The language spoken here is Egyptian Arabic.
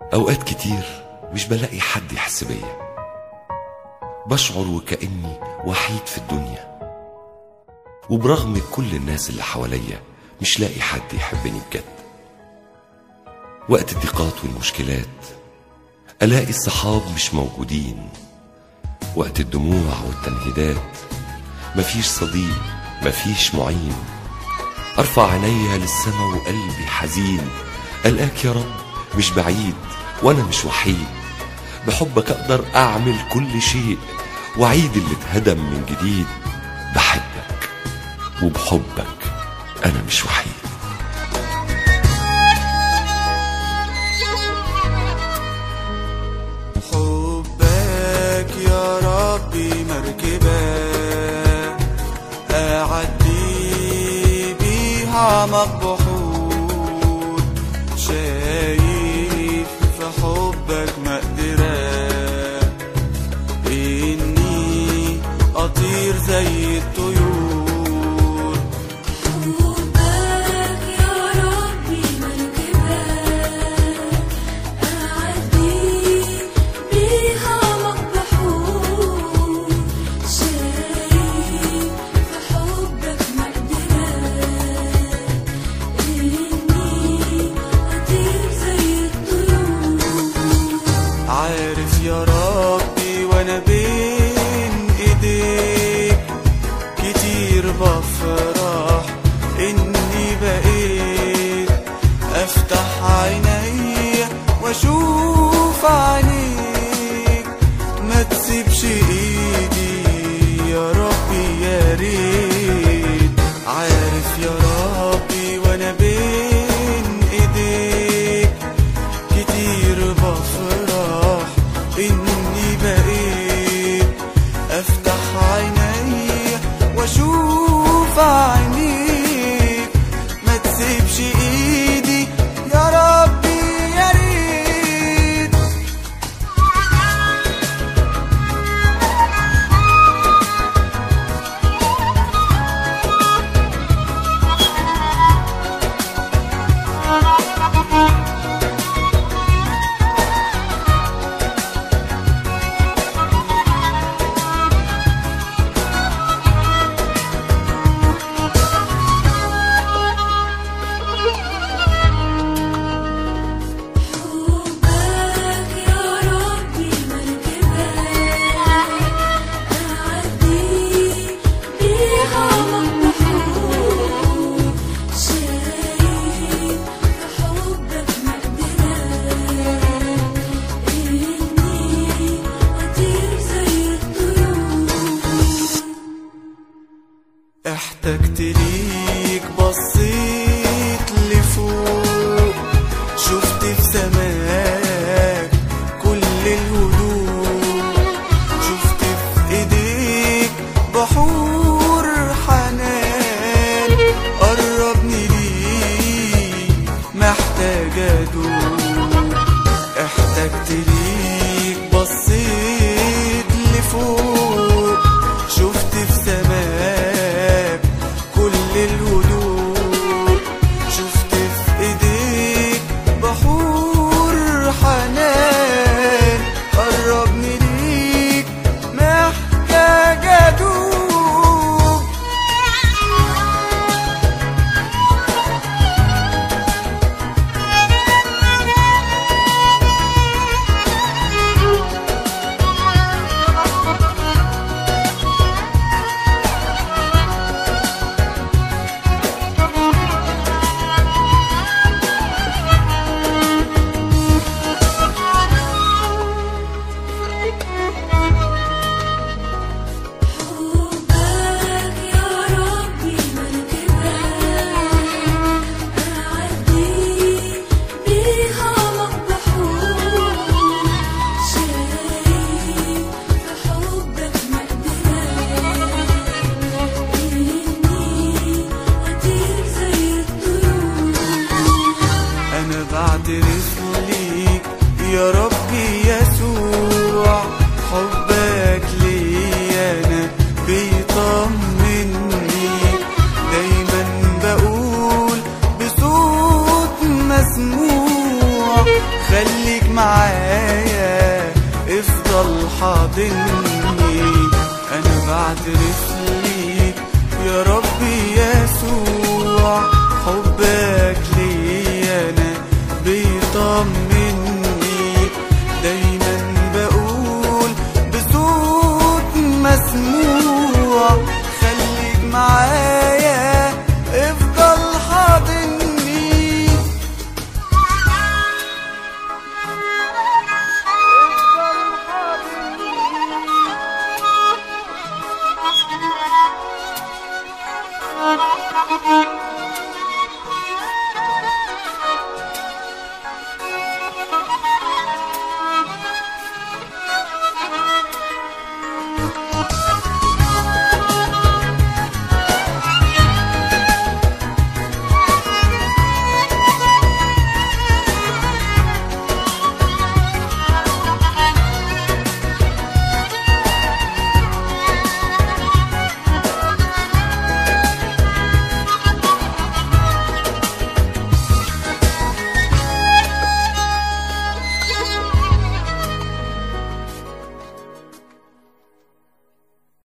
أوقات كتير مش بلاقي حد يحس بيا بشعر وكأني وحيد في الدنيا وبرغم كل الناس اللي حواليا مش لاقي حد يحبني بجد وقت الضيقات والمشكلات ألاقي الصحاب مش موجودين وقت الدموع والتنهيدات مفيش صديق مفيش معين أرفع عينيا للسما وقلبي حزين ألقاك يا رب مش بعيد وأنا مش وحيد بحبك أقدر أعمل كل شيء وعيد اللي اتهدم من جديد بحبك وبحبك أنا مش وحيد حبك يا ربي مركبة أعدي بيها أعمق بحور شايف في حبك مقدرة إني أطير زي الطيور حبك يا ربي مركبة أعدي بيها مقبحور شايف في حبك مقدرة حاضني انا بعترف ليك يا ربي يا